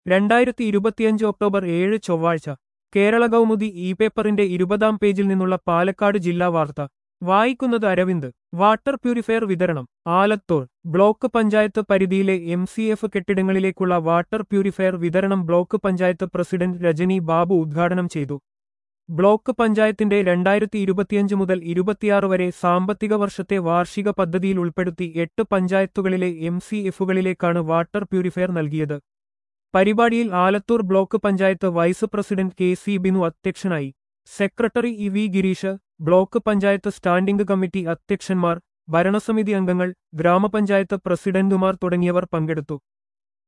രണ്ടായിരത്തി ഇരുപത്തിയഞ്ച് ഒക്ടോബർ ഏഴ് ചൊവ്വാഴ്ച കേരള കൗമുദി ഇ പേപ്പറിന്റെ ഇരുപതാം പേജിൽ നിന്നുള്ള പാലക്കാട് ജില്ലാ വാർത്ത വായിക്കുന്നത് അരവിന്ദ് വാട്ടർ പ്യൂരിഫയർ വിതരണം ആലത്തൂർ ബ്ലോക്ക് പഞ്ചായത്ത് പരിധിയിലെ എം സി എഫ് കെട്ടിടങ്ങളിലേക്കുള്ള വാട്ടർ പ്യൂരിഫയർ വിതരണം ബ്ലോക്ക് പഞ്ചായത്ത് പ്രസിഡന്റ് രജനി ബാബു ഉദ്ഘാടനം ചെയ്തു ബ്ലോക്ക് പഞ്ചായത്തിന്റെ രണ്ടായിരത്തി ഇരുപത്തിയഞ്ച് മുതൽ ഇരുപത്തിയാറ് വരെ സാമ്പത്തിക വർഷത്തെ വാർഷിക പദ്ധതിയിൽ ഉൾപ്പെടുത്തി എട്ട് പഞ്ചായത്തുകളിലെ എം സി എഫുകളിലേക്കാണ് വാട്ടർ പ്യൂരിഫയർ നൽകിയത് പരിപാടിയിൽ Alathur block panchayat vice president K C Binu അധ്യക്ഷനായി secretary E V Gireesh block panchayat standing committee അധ്യക്ഷന്മാർ ഭരണസമിതി അംഗങ്ങൾ ഗ്രാമപഞ്ചായത്ത് പ്രസിഡന്റുമാർ തുടങ്ങിയവർ പങ്കെടുത്തു